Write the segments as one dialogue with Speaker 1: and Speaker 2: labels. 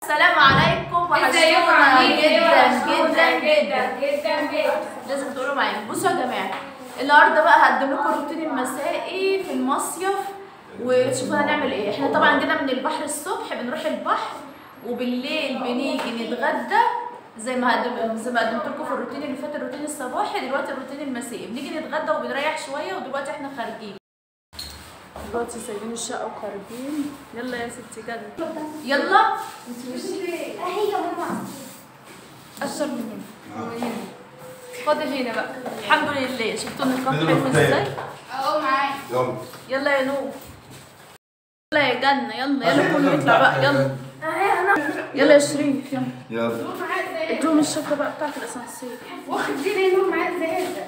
Speaker 1: السلام عليكم
Speaker 2: ازيكم
Speaker 1: وحشتونا
Speaker 2: عاملين ايه
Speaker 1: جدا
Speaker 2: وحشتونا
Speaker 1: جدا جدا
Speaker 2: جدا جدا
Speaker 1: لازم تقولوا معايا بصوا يا جماعه النهارده بقى هقدم لكم الروتين المسائي في المصيف وشوفوا هنعمل ايه احنا طبعا جينا من البحر الصبح بنروح البحر وبالليل بنيجي نتغدى زي ما هقدم زي ما قدمت لكم في الروتين اللي فات الروتين الصباحي دلوقتي الروتين المسائي بنيجي نتغدى وبنريح شويه ودلوقتي احنا خارجين دلوقتي سايبين الشقه وخارجين يلا يا ستي جد يلا
Speaker 2: هي ماما
Speaker 1: اشرب من هنا فاضل هنا بقى الحمد لله شفتوا ان الكف حلو ازاي
Speaker 2: اهو معايا
Speaker 3: يلا
Speaker 1: يلا يا نور يلا يا جنة يلا يلا كله يطلع بقى يلا يلا يا شريف يلا
Speaker 3: يلا
Speaker 1: ادوهم الشفرة بقى بتاعت الاسانسير
Speaker 2: واخد دي لانه معاه ازازه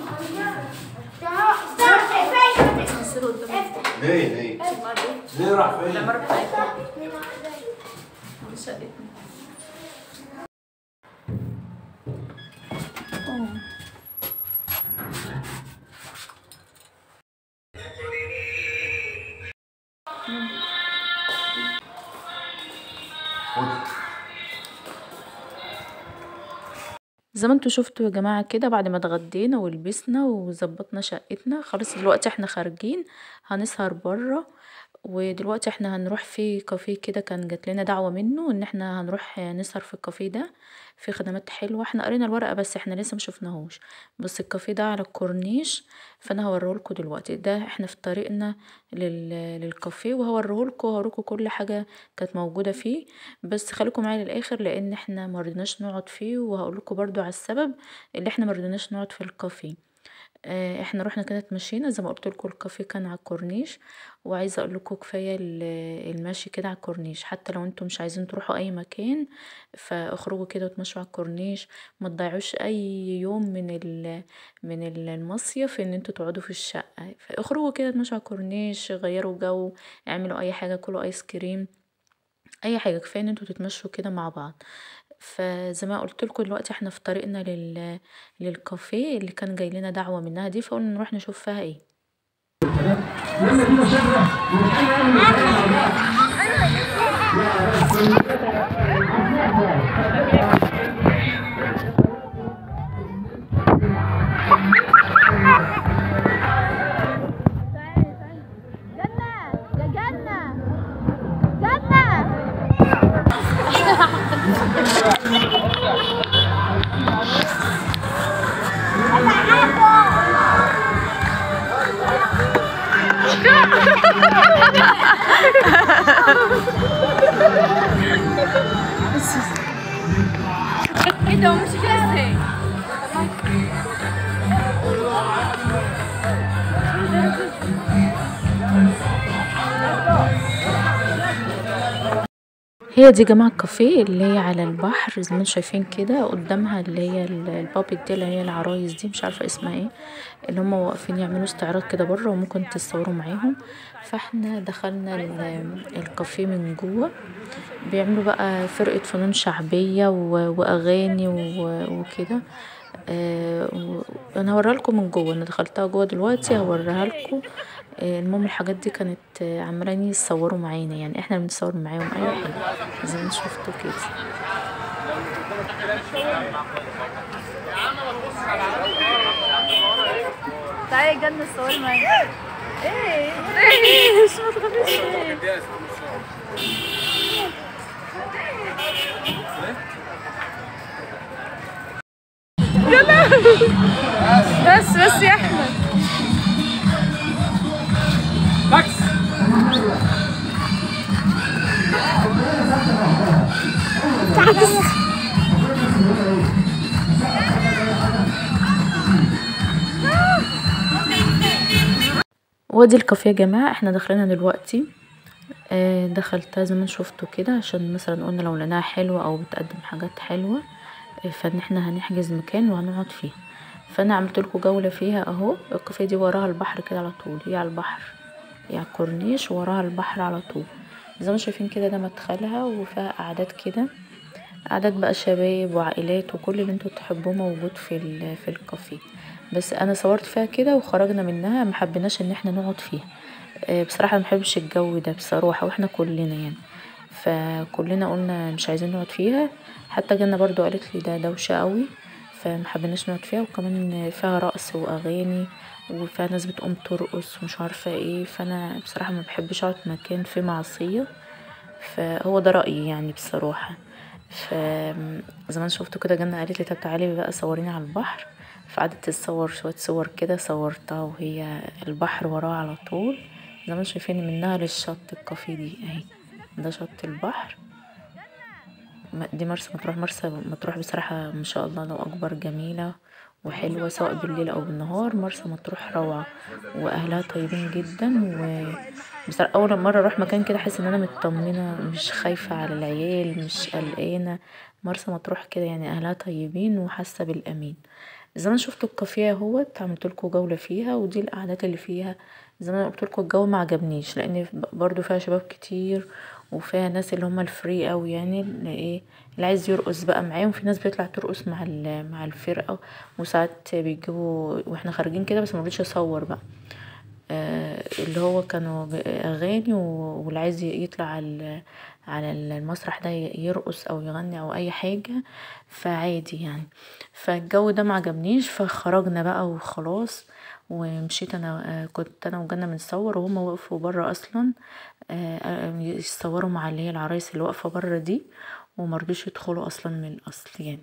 Speaker 1: الاسانسير قدام
Speaker 3: ليه ليه
Speaker 1: بعدين
Speaker 3: ليه راح فين؟
Speaker 1: العمارة بتاعتنا دي شقتنا أوه. زي ما انتوا شفتوا يا جماعة كده بعد ما اتغدينا ولبسنا وظبطنا شقتنا خلاص دلوقتي احنا خارجين هنسهر برا ودلوقتي احنا هنروح في كافيه كده كان جات لنا دعوة منه ان احنا هنروح نسهر في الكافيه ده في خدمات حلوة احنا قرينا الورقة بس احنا لسه مشوفناهوش بس الكافيه ده على الكورنيش فانا هوريهولكوا دلوقتي ده احنا في طريقنا لل... للكافيه وهوريهولكوا وهوريكوا كل حاجة كانت موجودة فيه بس خليكم معايا للاخر لان احنا مرضناش نقعد فيه وهقولكوا برضو على السبب اللي احنا مرضناش نقعد في الكافيه آه، احنا رحنا كده اتمشينا زي ما قلت لكم الكافيه كان على الكورنيش وعايزه اقول لكم كفايه ال- المشي كده على الكورنيش حتى لو انتم مش عايزين تروحوا اي مكان فاخرجوا كده وتمشوا على الكورنيش ما تضيعوش اي يوم من ال من ال- المصيف ان انتوا تقعدوا في الشقه فاخرجوا كده تمشوا على الكورنيش غيروا جو اعملوا اي حاجه كلوا ايس كريم اي حاجه كفايه ان انتوا تتمشوا كده مع بعض فزي ما قلت لكم دلوقتي احنا في طريقنا لل... للكافيه اللي كان جاي لنا دعوه منها دي فقلنا نروح نشوف فيها ايه هي دي جماعة الكافيه اللي هي على البحر زي ما انتم شايفين كده قدامها اللي هي ال- البابت دي اللي هي العرايس دي مش عارفة اسمها ايه اللي هم واقفين يعملوا استعراض كده بره وممكن تتصوروا معاهم فاحنا دخلنا ال- الكافيه من جوه بيعملوا بقى فرقة فنون شعبية و- واغاني و- وكده آه، و- انا هوريها لكم من جوه انا دخلتها جوه دلوقتي هوريها لكم آه، المهم الحاجات دي كانت آه، عمالين يصوروا معانا يعني احنا بنصور معاهم اي حاجه زي ما شفتوا كده تعالي يا جنة صوري معايا ايه ايه مش ما تخافيش ايه بس بس يا احمد وادي الكافيه يا جماعة احنا داخلينها دلوقتي آه، دخلتها زي ما شفتوا كده عشان مثلا قلنا لو لقيناها حلوة او بتقدم حاجات حلوة آه، فان احنا هنحجز مكان وهنقعد فيه فانا عملت لكم جولة فيها اهو الكافيه دي وراها البحر كده على طول هي على البحر هي على الكورنيش وراها البحر على طول زي ما شايفين كده ده مدخلها وفيها قعدات كده قعدات بقى شباب وعائلات وكل اللي انتوا تحبوه موجود في ال- في الكافيه بس انا صورت فيها كده وخرجنا منها ما حبيناش ان احنا نقعد فيها آه، بصراحه ما بحبش الجو ده بصراحه واحنا كلنا يعني فكلنا قولنا مش عايزين نقعد فيها حتى جنة برضو قالتلي ده دوشة اوي فمحبناش نقعد فيها وكمان فيها رقص واغاني وفيها ناس بتقوم ترقص ومش عارفة ايه فأنا بصراحة مبحبش اقعد في مكان فيه معصية فهو ده رأيي يعني بصراحة فزمان شوفتو كدا جنة قالتلي طب تعالي بقا صوريني على البحر فقعدت تتصور شوية صور كدا صورتها وهي البحر وراها على طول زي ما انتوا شايفين منها للشط الكافيه دي اهي دا شط البحر دي مرسى مطروح مرسى مطروح بصراحة ماشاء الله الله اكبر جميلة وحلوة سواء بالليل او بالنهار مرسى مطروح روعة واهلها طيبين جدا بصراحة اول مرة اروح مكان كدا احس ان انا مطمنة مش خايفة على العيال مش قلقانة مرسى مطروح كدا يعني اهلها طيبين وحاسة بالامان زمان شوفتو الكافيه اهوت عملتلكوا جولة فيها ودي القعدات اللي فيها زي ما قولتلكوا الجو معجبنيش لان برضو فيها شباب كتير وفيها ناس اللي هما الفري اوي يعني اللي ايه اللي عايز يرقص بقا معاهم وفي ناس بتطلع ترقص مع مع الفرقة وساعات بيجيبوا واحنا خارجين كدا بس مرضيتش اصور بقا اللي هو كانوا اغاني واللي عايز يطلع على المسرح دا يرقص او يغني او اي حاجة فعادي يعني فالجو دا معجبنيش فخرجنا بقا وخلاص ومشيت انا كنت انا وجنة بنصور وهما وقفوا برا اصلا يصوروا مع اللي هي العرايس اللي واقفة برا دي ومرضوش يدخلوا اصلا من الاصل يعني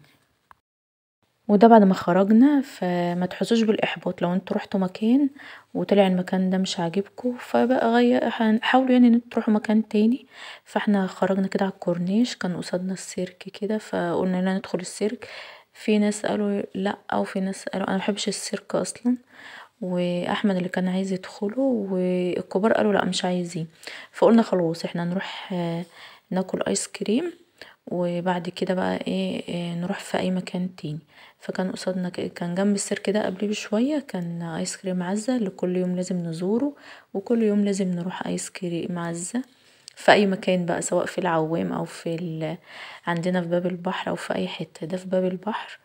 Speaker 1: ودا بعد ما خرجنا فمتحسوش بالاحباط لو انتوا روحتوا مكان وطلع المكان دا مش عاجبكوا فبقا حاولوا يعني ان انتوا تروحوا مكان تاني فاحنا خرجنا كدا على الكورنيش كان قصادنا السيرك كدا فقولنا يلا ندخل السيرك في ناس قالوا لا وفي ناس قالوا انا مبحبش السيرك اصلا واحمد اللي كان عايز يدخله والكبار قالوا لا مش عايزين فقولنا خلاص احنا نروح ناكل ايس كريم وبعد كدا بقا ايه نروح في اي مكان تاني فكان قصادنا كان جنب السيرك دا قبليه بشوية كان ايس كريم عزة اللي كل يوم لازم نزوره وكل يوم لازم نروح ايس كريم عزة في اي مكان بقا سواء في العوام او في عندنا في باب البحر او في اي حتة دا في باب البحر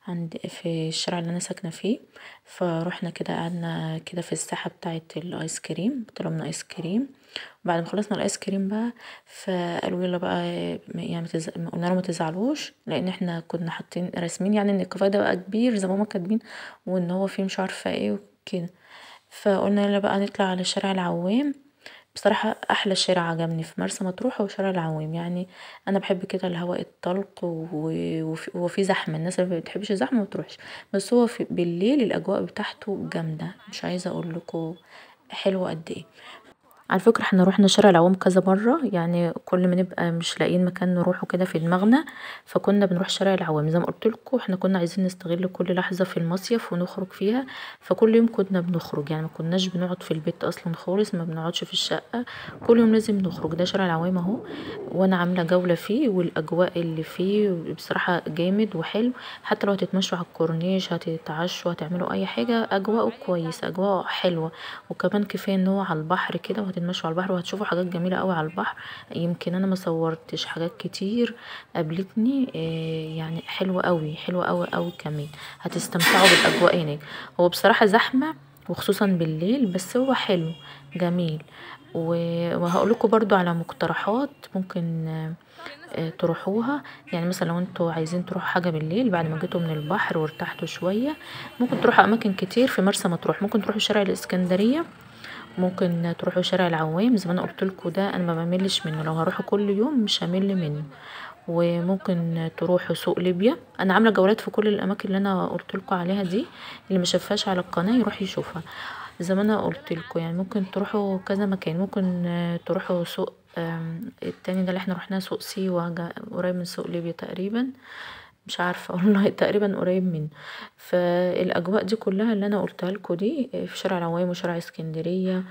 Speaker 1: في الشارع اللي انا ساكنة فيه فروحنا كدا قعدنا كدا في الساحة بتاعة الايس كريم طلبنا ايس كريم بعد ما خلصنا الايس كريم بقا فقالوا يلا بقا يعني قولنالهم متزعلوش لان احنا كنا حاطين راسمين يعني ان الكافيه دا بقا كبير زي ما هما كاتبين وان هو فيه مش عارفة ايه وكدا فقولنا يلا بقا نطلع على شارع العوام بصراحة احلى شارع عجبني في مرسى مطروح هو شارع العوام يعني انا بحب كدا الهواء الطلق وهو فيه زحمة الناس اللي مبتحبش الزحمة متروحش بس هو بالليل الاجواء بتاعته جامدة مش عايزة اقولكوا حلو قد ايه على فكرة احنا روحنا شارع العوام كذا مرة يعني كل ما نبقى مش لاقيين مكان نروحه كدا في دماغنا فكنا بنروح شارع العوام زي ما قولتلكوا احنا كنا عايزين نستغل كل لحظة في المصيف ونخرج فيها فكل يوم كنا بنخرج يعني مكناش بنقعد في البيت اصلا خالص مبنقعدش في الشقة كل يوم لازم نخرج دا شارع العوام اهو وانا عاملة جولة فيه والاجواء اللي فيه بصراحة جامد وحلو حتى لو هتتمشوا على الكورنيش هتتعشوا هتعملوا اي حاجة اجواؤه كويسة اجواؤه حلوة وكمان كفاية ان هو على البحر كدا وهتتمشوا على البحر وهتشوفوا حاجات جميلة اوي على البحر يمكن انا مصورتش حاجات كتير قابلتني يعني حلوة اوي حلوة اوي اوي كمان هتستمتعوا بالاجواء هناك هو بصراحة زحمة وخصوصا بالليل بس هو حلو جميل وهقولكوا برضو على مقترحات ممكن تروحوها يعني مثلا لو انتوا عايزين تروحوا حاجة بالليل بعد ما جيتوا من البحر وارتحتوا شوية ممكن تروحوا اماكن كتير في مرسى مطروح ممكن تروحوا شارع الاسكندرية ممكن تروحوا شارع العوام زي ما انا قولتلكوا دا انا مبملش منه لو هروحه كل يوم مش همل منه وممكن تروحوا سوق ليبيا انا عاملة جولات في كل الاماكن اللي انا قولتلكوا عليها دي اللي مشافهاش على القناة يروح يشوفها زي ما انا قولتلكوا يعني ممكن تروحوا كذا مكان ممكن تروحوا سوق التاني دا اللي احنا روحناه سوق سيوة قريب من سوق ليبيا تقريبا مش عارفة والله تقريبا قريب منه فالاجواء دي كلها اللي انا قولتهالكوا دي في شارع العوام وشارع اسكندرية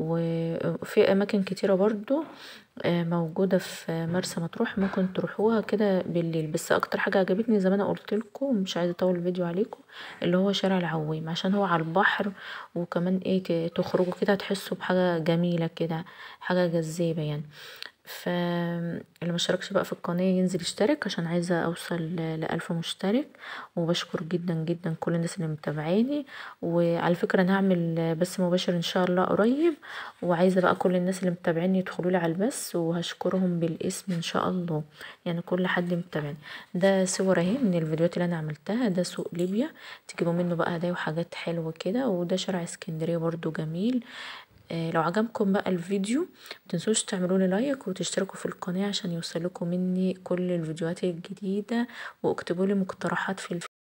Speaker 1: وفي اماكن كتيرة برضو موجودة في مرسى مطروح ممكن تروحوها كدا بالليل بس اكتر حاجة عجبتني زي ما انا قولتلكوا مش عايزة اطول الفيديو عليكم اللي هو شارع العوام عشان هو على البحر وكمان ايه تخرجوا كدا تحسوا بحاجة جميلة كدا حاجة جذابة يعني فاللي مشتركش بقى في القناة ينزل يشترك عشان عايزة اوصل لألف مشترك وبشكر جدا جدا كل الناس اللي متابعاني وعلى فكرة انا هعمل بث مباشر ان شاء الله قريب وعايزة بقى كل الناس اللي متابعيني يدخلولي على البث وهشكرهم بالاسم ان شاء الله يعني كل حد متابعني ده صور اهي من الفيديوهات اللي انا عملتها ده سوق ليبيا تجيبوا منه بقى هدايا وحاجات حلوة كده وده شارع اسكندرية برضو جميل لو عجبكم بقى الفيديو متنسوش تعملولي لايك وتشتركوا في القناة عشان يوصلكم مني كل الفيديوهات الجديدة واكتبولي مقترحات في